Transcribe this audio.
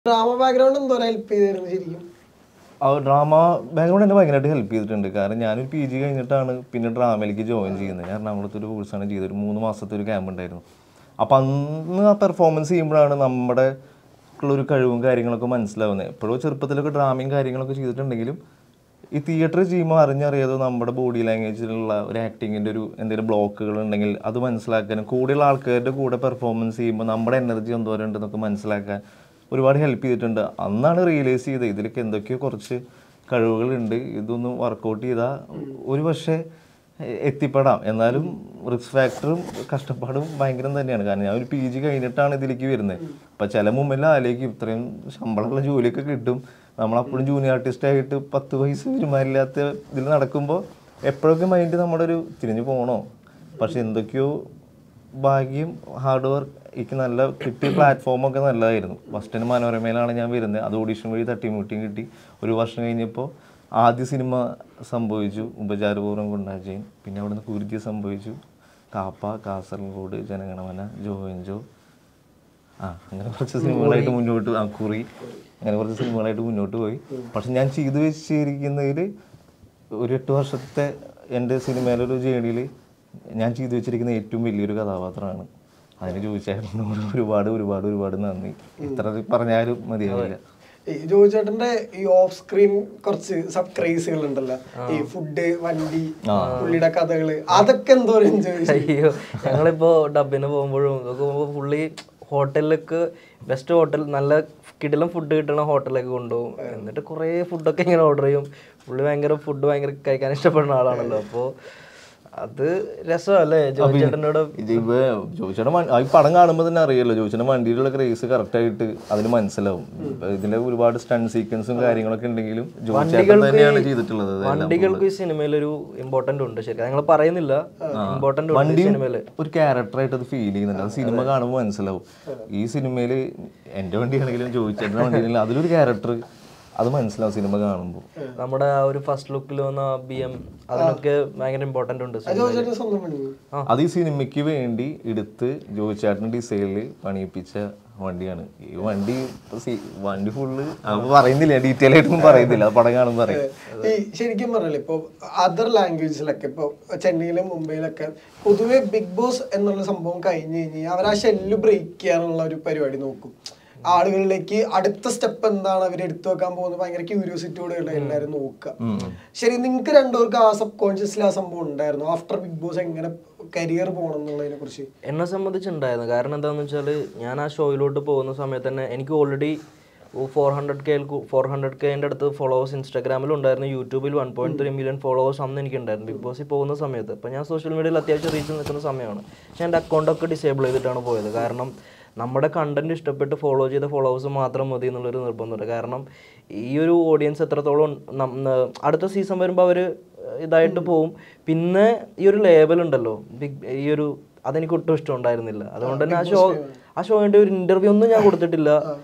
Drama background എന്തോ help ചെയ്തിരുന്നു ശരിക്കും ആ ഡ്രാമ ബാക്ക്ഗ്രൗണ്ട് എന്നെ ഭയങ്കരമായിട്ട് ഹെൽപ്പ് ചെയ്തിട്ടുണ്ട് കാരണം ഞാനൊരു പി ജി കഴിഞ്ഞിട്ടാണ് പിന്നെ ഡ്രാമയിലേക്ക് ജോയിൻ ചെയ്യുന്നത് ഞാൻ എറണാകുളത്ത് ഒരു കോഴ്സാണ് ചെയ്തത് ഒരു മൂന്ന് മാസത്തെ ഒരു ക്യാമ്പ് ഉണ്ടായിരുന്നു അപ്പം അന്ന് ആ പെർഫോമൻസ് ചെയ്യുമ്പോഴാണ് നമ്മുടെ ഉള്ളൊരു കഴിവും കാര്യങ്ങളൊക്കെ മനസ്സിലാവുന്നത് എപ്പോഴും ചെറുപ്പത്തിലൊക്കെ ഡ്രാമയും കാര്യങ്ങളൊക്കെ ചെയ്തിട്ടുണ്ടെങ്കിലും ഈ തിയേറ്റർ ചെയ്യുമ്പോൾ അറിഞ്ഞറിയാതെ നമ്മുടെ ബോഡി ലാംഗ്വേജിലുള്ള ഒരു ആക്ടിങ്ങിൻ്റെ ഒരു എന്തെങ്കിലും ബ്ലോക്കുകൾ ഉണ്ടെങ്കിൽ അത് മനസ്സിലാക്കാനും കൂടെയുള്ള ആൾക്കാരുടെ കൂടെ പെർഫോമൻസ് ചെയ്യുമ്പോൾ നമ്മുടെ എനർജി എന്തോരം ഉണ്ടെന്നൊക്കെ മനസ്സിലാക്കാൻ ഒരുപാട് ഹെൽപ്പ് ചെയ്തിട്ടുണ്ട് അന്നാണ് റിയലൈസ് ചെയ്തത് ഇതിലേക്ക് എന്തൊക്കെയോ കുറച്ച് കഴിവുകളുണ്ട് ഇതൊന്നും വർക്കൗട്ട് ചെയ്താൽ ഒരു പക്ഷേ എ- എത്തിപ്പെടാം എന്നാലും റിസ്ക് ഫാക്ടറും കഷ്ടപ്പാടും ഭയങ്കരം തന്നെയാണ് കാരണം ഞാൻ ഒരു പി ജി കഴിഞ്ഞിട്ടാണ് ഇതിലേക്ക് വരുന്നത് അപ്പം ചില മുമ്പിൽ ആലോചിക്കും ഇത്രയും ശമ്പളമുള്ള ജോലിയൊക്കെ കിട്ടും നമ്മളപ്പോഴും ജൂനിയർ ആർട്ടിസ്റ്റ് ആയിട്ട് പത്ത് പൈസ വരുമാനമില്ലാത്ത ഇതിൽ നടക്കുമ്പോൾ എപ്പോഴൊക്കെ മൈൻഡ് നമ്മുടെ ഒരു തിരിഞ്ഞു പോകണോ പക്ഷെ എന്തൊക്കെയോ ഭാഗ്യം ഹാർഡ് വർക്ക് എനിക്ക് നല്ല കിട്ടിയ പ്ലാറ്റ്ഫോമൊക്കെ നല്ലതായിരുന്നു ഫസ്റ്റിന് മനോരമയിലാണ് ഞാൻ വരുന്നത് അത് ഓഡീഷൻ വഴി തട്ടിമുട്ടിയും കിട്ടി ഒരു വർഷം കഴിഞ്ഞപ്പോൾ ആദ്യ സിനിമ സംഭവിച്ചു ഉപചാരപൂർവ്വം കൊണ്ടാച്ചയും പിന്നെ അവിടുന്ന് കുരുതി സംഭവിച്ചു കാപ്പ കാസർഗോഡ് ജനഗണമന ജോ എൻജോ ആ അങ്ങനെ കുറച്ച് സിനിമകളായിട്ട് മുന്നോട്ട് ആ കുറി അങ്ങനെ കുറച്ച് സിനിമകളായിട്ട് മുന്നോട്ട് പോയി പക്ഷെ ഞാൻ ചെയ്തു വെച്ചിരിക്കുന്നതിൽ ഒരു എട്ട് വർഷത്തെ എൻ്റെ സിനിമയിലൊരു ജേണിയിൽ ഞാൻ ചെയ്തു വെച്ചിരിക്കുന്ന ഏറ്റവും വലിയൊരു കഥാപാത്രമാണ് അതിന് ചോദിച്ചായിരുന്നു ഒരുപാട് ഒരുപാട് ഒരുപാട് നന്ദി ഇത്ര പറഞ്ഞാലും മതിയാവില്ല ഈ ജോയി ചേട്ടന്റെ ഈ ഓഫ് സ്ക്രീൻ കുറച്ച് സബ് ക്രേസുകൾ ഉണ്ടല്ലോ ഈ ഫുഡ് വണ്ടി പുള്ളിയുടെ കഥകള് അതൊക്കെ എന്തോ എൻജോയ് അയ്യോ ഞങ്ങളിപ്പോ ഡബിന് പോകുമ്പോഴും ഇതൊക്കെ പോകുമ്പോൾ പുള്ളി ഹോട്ടലിലേക്ക് ബെസ്റ്റ് ഹോട്ടൽ നല്ല കിടിലം ഫുഡ് കിട്ടുന്ന ഹോട്ടലിലേക്ക് കൊണ്ടുപോകും എന്നിട്ട് കുറേ ഫുഡൊക്കെ ഇങ്ങനെ ഓർഡർ ചെയ്യും പുള്ളി ഭയങ്കര ഫുഡ് ഭയങ്കര കഴിക്കാൻ ഇഷ്ടപ്പെടുന്ന ആളാണല്ലോ അപ്പോൾ അത് രസമല്ലേ ജോയി ചേട്ടനോട് ഇത് ജോയിച്ചേട്ടൻ ഈ പടം കാണുമ്പോൾ തന്നെ അറിയാലോ ജോയിച്ചേട്ടൻ വണ്ടിയിലുള്ള ക്രേസ് കറക്റ്റ് ആയിട്ട് അതിന് മനസ്സിലാവും ഇപ്പൊ ഇതിലെ ഒരുപാട് സ്റ്റൺ സീക്വൻസും കാര്യങ്ങളൊക്കെ ഉണ്ടെങ്കിലും ജോയിച്ചേട്ടൻ തന്നെയാണ് ചെയ്തിട്ടുള്ളത് അതെല്ലാം. വണ്ടികൾക്ക് ഈ സിനിമയിൽ ഒരു ഇമ്പോർട്ടന്റ് ഉണ്ട് ശരിക്കും ഞങ്ങൾ പറയുന്നില്ല ഇമ്പോർട്ടന്റ് ഉണ്ട് ഈ സിനിമയില് ഒരു ക്യാരക്ടറായിട്ട് അത് ഫീൽ ചെയ്യുന്നുണ്ട് അത് സിനിമ കാണുമ്പോൾ മനസ്സിലാവും ഈ സിനിമയിൽ എൻ്റെ വണ്ടിയാണെങ്കിലും ജോയിച്ചേട്ടൻ്റെ വണ്ടിയാണെങ്കിലും അതിലൊരു ക്യാരക്ടർ അത് മനസ്സിലാവും സിനിമ കാണുമ്പോൾ നമ്മുടെ ആ ഒരു ഫസ്റ്റ് ലുക്കിൽ വന്ന ബി എം അതിനൊക്കെ ഭയങ്കര ഇമ്പോർട്ടന്റ് ഉണ്ട് ജോയി ചേട്ടൻ സ്വന്തം വണ്ടി അത് ഈ സിനിമയ്ക്ക് വേണ്ടി എടുത്ത് ജോയിച്ചേട്ടൻ ഡിസൈനിൽ പണിയിപ്പിച്ച വണ്ടിയാണ് ഈ വണ്ടി ഇപ്പൊ സി- വണ്ടി ഫുള്ള് അത് പറയുന്നില്ല ഡീറ്റെയിൽ ആയിട്ടൊന്നും പറയുന്നില്ല അത് പടം കാണുമ്പോൾ പറയും ഈ ശരിക്കും പറഞ്ഞാൽ ഇപ്പൊ അതർ ലാംഗ്വേജിലൊക്കെ ഇപ്പൊ ചെന്നൈയിലും മുംബൈയിലൊക്കെ പൊതുവെ ബിഗ് ബോസ് എന്നുള്ള സംഭവം കഴിഞ്ഞ് കഴിഞ്ഞാൽ അവർ ആ ഷെല്ല് ബ്രേക്ക് ചെയ്യാനുള്ള ഒരു പരിപാടി നോക്കും ആളുകളിലേക്ക് അടുത്ത സ്റ്റെപ്പ് എന്താണ് അവർ എടുത്തു വെക്കാൻ പോകുന്നത് ഭയങ്കര ക്യൂരിയോസിറ്റിയോടെ എല്ലാവരും നോക്കുക ശരി നിങ്ങൾക്ക് രണ്ടുപേർക്ക് ആ സബ് കോൺഷ്യസ്ലി ആ സംഭവം ഉണ്ടായിരുന്നു ആഫ്റ്റർ ബിഗ് ബോസ് എങ്ങനെ കരിയർ പോകണം എന്നുള്ളതിനെ കുറിച്ച് എന്നെ സംബന്ധിച്ചുണ്ടായിരുന്നു കാരണം എന്താണെന്ന് വെച്ചാൽ ഞാൻ ആ ഷോയിലോട്ട് പോകുന്ന സമയത്ത് തന്നെ എനിക്ക് already four hundred K four hundred കെൻ്റെ അടുത്ത് ഫോളോവേഴ്സ് ഇൻസ്റ്റാഗ്രാമിൽ ഉണ്ടായിരുന്നു യൂട്യൂബിൽ one point three million followers അന്ന് എനിക്ക് ഉണ്ടായിരുന്നു ബിഗ് ബോസിൽ പോകുന്ന സമയത്ത് അപ്പോൾ ഞാൻ സോഷ്യൽ മീഡിയയിൽ അത്യാവശ്യം റീച്ച് നിൽക്കുന്ന സമയമാണ് പക്ഷേ എൻ്റെ അക്കൗണ്ടൊക്കെ ഡിസേബിൾ ചെയ്തിട്ടാണ് പോയത് കാരണം നമ്മുടെ കണ്ടന്റ് ഇഷ്ടപ്പെട്ട് ഫോളോ ചെയ്ത ഫോളോവേഴ്സ് മാത്രം മതി എന്നുള്ളൊരു നിർബന്ധമുണ്ട് കാരണം ഈ ഒരു ഓഡിയൻസ് എത്രത്തോളം നം- ന- അടുത്ത സീസൺ വരുമ്പോൾ അവർ ഇതായിട്ട് പോവും പിന്നെ ഈ ഒരു ലേബൽ ഉണ്ടല്ലോ ബിഗ് ഈ ഒരു അതെനിക്ക് ഒട്ടും ഇഷ്ടം ഉണ്ടായിരുന്നില്ല അതുകൊണ്ട് തന്നെ ആ ഷോ ആ ഷോയുടെ ഒരു ഇന്റർവ്യൂ ഒന്നും ഞാൻ കൊടുത്തിട്ടില്ല